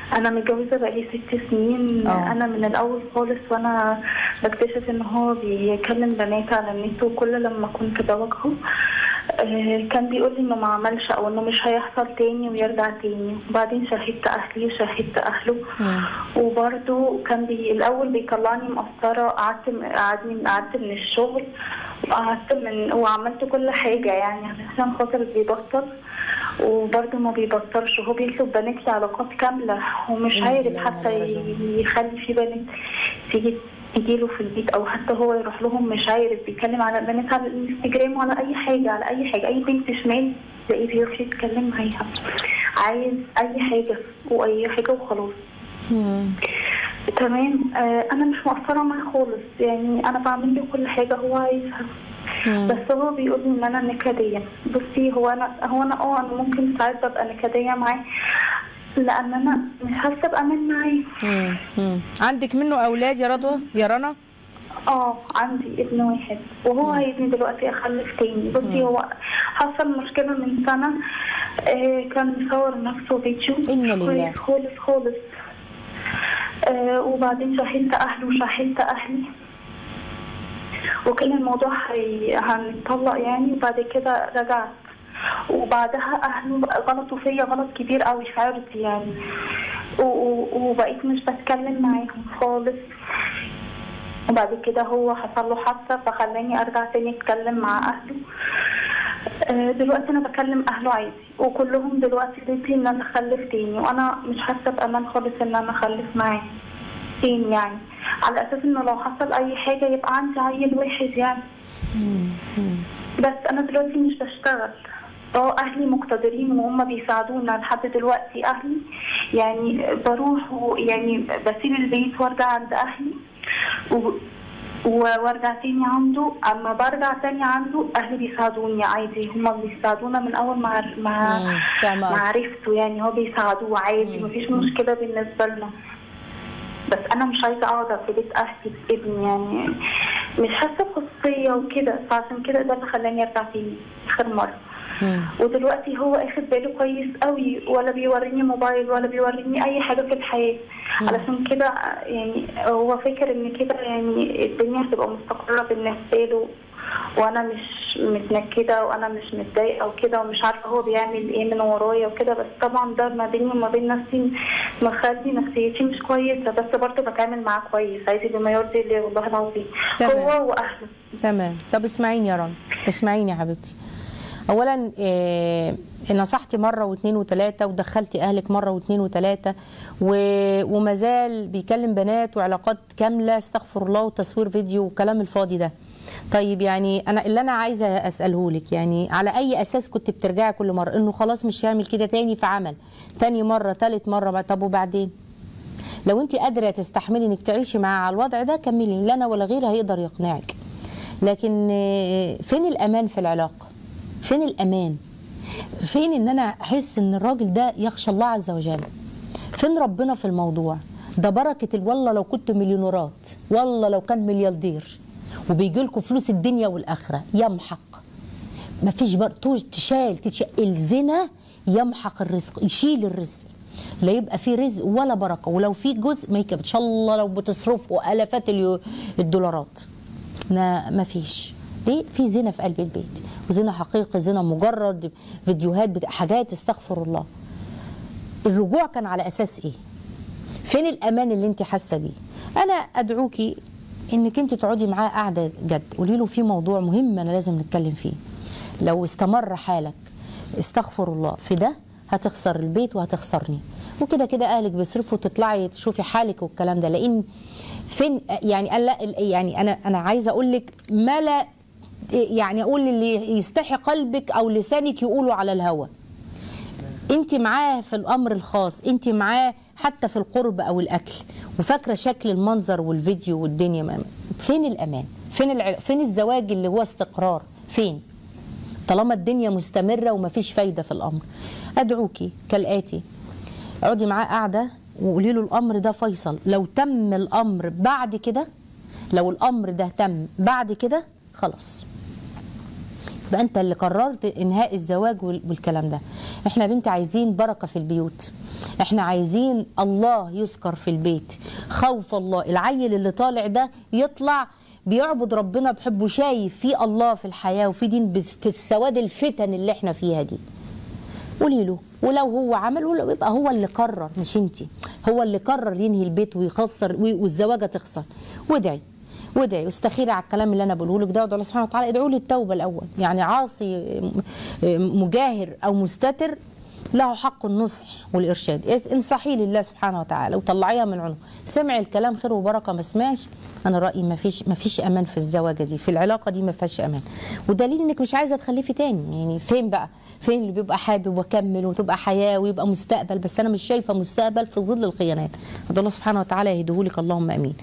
انا متجوزه بقالي ست سنين آه. انا من الاول خالص وانا بكتشف ان هو بيكلم بنات على النت وكل لما كنت بواجهه آه، كان بيقول لي انه ما عملش او انه مش هيحصل تاني ويرجع تاني وبعدين شاهدت اهلي وشاهدت اهله وبرده كان بي الاول بيطلعني مقصره قعدت قعدني قعدت من الشغل وقعدت من وعملت كل حاجه يعني عشان خاطر بيبطل وبرده ما بيبطلش وهو بيطلب بنات لي علاقات كامله ومش إنا عارف لله حتى وإنا راجعون. يخلي في بنات تيجي تجيله في البيت او حتى هو يروح لهم مش عارف بيتكلم على بنات على الانستجرام وعلى اي حاجه على اي حاجه اي بنت شمال تلاقيه بيروح يتكلم معاها عايز اي حاجه واي حاجه وخلاص مم. تمام آه انا مش مقصره معاه خالص يعني انا بعمل له كل حاجه هو عايزها مم. بس هو بيقول لي ان انا نكديه بصي هو انا هو انا اه انا ممكن ساعات ببقى نكديه معاه لان انا مش حاسه بامان معاه مم. مم. عندك منه اولاد يا رضوى يا رنا اه عندي ابن واحد وهو عايزني دلوقتي اخلف تاني بصي هو حصل مشكله من سنه آه كان مصور نفسه فيديو إنا مش لله. كويس خالص خالص آه وبعدين شاهدت اهله وشاهدت اهلي وكان الموضوع هي- هنطلق يعني وبعد كده رجعت وبعدها اهله بقى غلطوا فيا غلط كبير قوي في عرضي يعني و- و- وبقيت مش بتكلم معاهم خالص وبعد كده هو حصل له حادثه فخلاني ارجع تاني اتكلم مع اهله آه، دلوقتي انا بكلم اهله عادي وكلهم دلوقتي ضدي ان انا اخلف تاني وانا مش حاسه بامان خالص ان انا اخلف معاه تاني يعني على اساس انه لو حصل اي حاجه يبقى عندي عيل واحد يعني بس انا دلوقتي مش بشتغل اه اهلي مقتدرين وهم بيساعدونا لحد دلوقتي اهلي يعني بروح ويعني بسيب البيت وارجع عند اهلي و... و- وارجع تاني عنده اما برجع تاني عنده اهلي بيساعدوني عادي هم بيساعدونا من اول ما ما مم، فاهمة ما قصدك. عرفته يعني هو بيساعدوه عادي مفيش مشكله بالنسبه لنا بس انا مش عايزه اقعد في بيت اهلي بابني يعني مش حاسه بخصوصيه وكده فعشان كده ده اللي خلاني ارجع تاني اخر مره مم. ودلوقتي هو اخد باله كويس قوي ولا بيوريني موبايل ولا بيوريني اي حاجه في الحياه علشان كده يعني هو فاكر ان كده يعني الدنيا هتبقى مستقره بالنسبه له وانا مش متنكده وانا مش متضايقه وكده ومش عارفه هو بيعمل ايه من ورايا وكده بس طبعا ده ما بيني وما بين نفسي مخلي نفسيتي مش كويسه بس برضه بتعامل معاه كويس عايزي بما يرضي الله والله العظيم تمام. هو واهله تمام طب اسمعيني يا رنا اسمعيني يا حبيبتي اولا إيه نصحتي مره واثنين وثلاثه ودخلتي اهلك مره واثنين وثلاثه و... وما زال بيكلم بنات وعلاقات كامله استغفر الله وتصوير فيديو وكلام الفاضي ده طيب يعني انا اللي انا عايزه اساله لك يعني على اي اساس كنت بترجعي كل مره انه خلاص مش هيعمل كده تاني فعمل تاني مره ثالث مره طب وبعدين لو انت قادره تستحملي انك تعيشي معاه على الوضع ده كملي لا انا ولا غيري هيقدر يقنعك لكن آه، فين الامان في العلاقه فين الامان فين ان انا احس ان الراجل ده يخشى الله عز وجل فين ربنا في الموضوع ده بركه ال- والله لو كنت مليونيرات والله لو كان ملياردير وبيجي لكم فلوس الدنيا والاخره يمحق ما فيش بر... توج- تشال تشال الزنا يمحق الرزق يشيل الرزق لا يبقى في رزق ولا بركه ولو في جزء ما يكب ان شاء الله لو بتصرفوا الافات اليو- الدولارات ما ما فيش ليه في زنا في قلب البيت وزنا حقيقي زنا مجرد فيديوهات بتا... حاجات استغفر الله الرجوع كان على اساس ايه فين الامان اللي انت حاسه بيه انا ادعوكي انك انت تقعدي معاه قاعده جد قولي له في موضوع مهم انا لازم نتكلم فيه لو استمر حالك استغفر الله في ده هتخسر البيت وهتخسرني وكده كده اهلك بيصرفوا تطلعي تشوفي حالك والكلام ده لان فين يعني أنا لا يعني انا انا عايزه اقول لك ما لا يعني اقول اللي يستحي قلبك او لسانك يقوله على الهوى انت معاه في الامر الخاص انت معاه حتى في القرب او الاكل وفاكره شكل المنظر والفيديو والدنيا ما- فين الامان فين الع... فين الزواج اللي هو استقرار فين طالما الدنيا مستمره ومفيش فايده في الامر ادعوكي كالاتي اقعدي معاه قاعده وقولي له الامر ده فيصل لو تم الامر بعد كده لو الامر ده تم بعد كده خلاص يبقى انت اللي قررت انهاء الزواج وال- والكلام ده احنا يا بنتي عايزين بركه في البيوت احنا عايزين الله يذكر في البيت خوف الله العيل اللي طالع ده يطلع بيعبد ربنا بحبه شايف في الله في الحياه وفي دين بس- في السواد الفتن اللي احنا فيها دي قولي له ولو هو عمل ولو يبقى هو اللي قرر مش انت هو اللي قرر ينهي البيت ويخسر وي- والزواجه تخسر وادعي وادعي واستخيري على الكلام اللي انا بقوله لك ده وادعوا الله سبحانه وتعالى ادعوا لي التوبه الاول يعني عاصي م- مجاهر او مستتر له حق النصح والارشاد انصحي لله سبحانه وتعالى وطلعيها من عنق سمع الكلام خير وبركه ما سمعش انا رايي ما فيش ما فيش امان في الزواجه دي في العلاقه دي ما فيهاش امان ودليل انك مش عايزه تخلفي تاني يعني فين بقى فين اللي بيبقى حابب واكمل وتبقى حياه ويبقى مستقبل بس انا مش شايفه مستقبل في ظل الخيانات الله سبحانه وتعالى يهديهولك اللهم امين